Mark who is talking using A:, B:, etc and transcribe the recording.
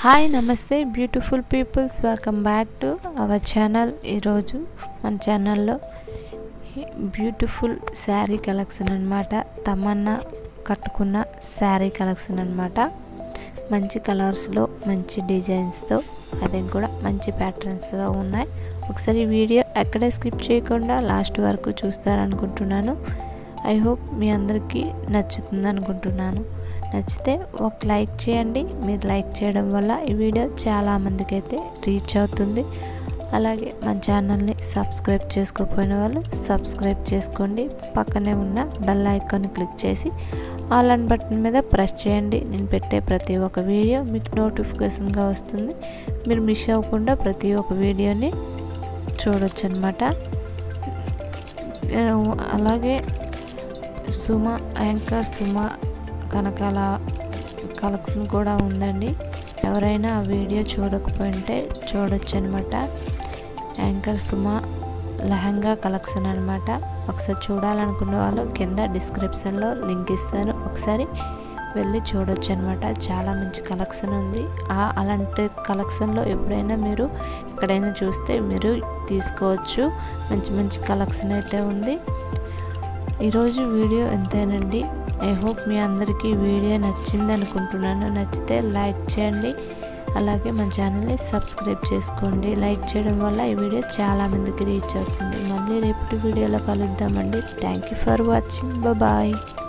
A: hi namaste beautiful peoples welcome back to our channel ఈరోజు మన ఛానల్లో బ్యూటిఫుల్ శారీ కలెక్షన్ అనమాట తమన్నా కట్టుకున్న శారీ కలెక్షన్ అనమాట మంచి కలర్స్లో మంచి డిజైన్స్తో అది కూడా మంచి ప్యాటర్న్స్గా ఉన్నాయి ఒకసారి వీడియో ఎక్కడే స్కిప్ చేయకుండా లాస్ట్ వరకు చూస్తారనుకుంటున్నాను ఐ హోప్ మీ అందరికీ నచ్చుతుంది అనుకుంటున్నాను నచ్చితే ఒక లైక్ చేయండి మీరు లైక్ చేయడం వల్ల ఈ వీడియో చాలామందికి అయితే రీచ్ అవుతుంది అలాగే మన ఛానల్ని సబ్స్క్రైబ్ చేసుకోకపోయిన వాళ్ళు సబ్స్క్రైబ్ చేసుకోండి పక్కనే ఉన్న బెల్ ఐకాన్ని క్లిక్ చేసి ఆల్ అండ్ బటన్ మీద ప్రెస్ చేయండి నేను పెట్టే ప్రతి ఒక్క వీడియో మీకు నోటిఫికేషన్గా వస్తుంది మీరు మిస్ అవ్వకుండా ప్రతి ఒక్క వీడియోని చూడొచ్చు అనమాట అలాగే సుమ యాంకర్ సుమ కనకాల కలెక్షన్ కూడా ఉందండి ఎవరైనా ఆ వీడియో చూడకపోయింటే చూడొచ్చు అనమాట యాంకర్ సుమ లెహంగా కలెక్షన్ అనమాట ఒకసారి చూడాలనుకున్న వాళ్ళు కింద డిస్క్రిప్షన్లో లింక్ ఇస్తాను ఒకసారి వెళ్ళి చూడొచ్చు అనమాట చాలా మంచి కలెక్షన్ ఉంది ఆ అలాంటి కలెక్షన్లో ఎప్పుడైనా మీరు ఎక్కడైనా చూస్తే మీరు తీసుకోవచ్చు మంచి మంచి కలెక్షన్ అయితే ఉంది ఈరోజు వీడియో ఎంతేనండి ఐ హోప్ మీ అందరికీ వీడియో నచ్చింది అనుకుంటున్నాను నచ్చితే లైక్ చేయండి అలాగే మన ఛానల్ని సబ్స్క్రైబ్ చేసుకోండి లైక్ చేయడం వల్ల ఈ వీడియో చాలామందికి రీచ్ అవుతుంది మళ్ళీ రేపటి వీడియోలో కలుద్దామండి thank you for watching bye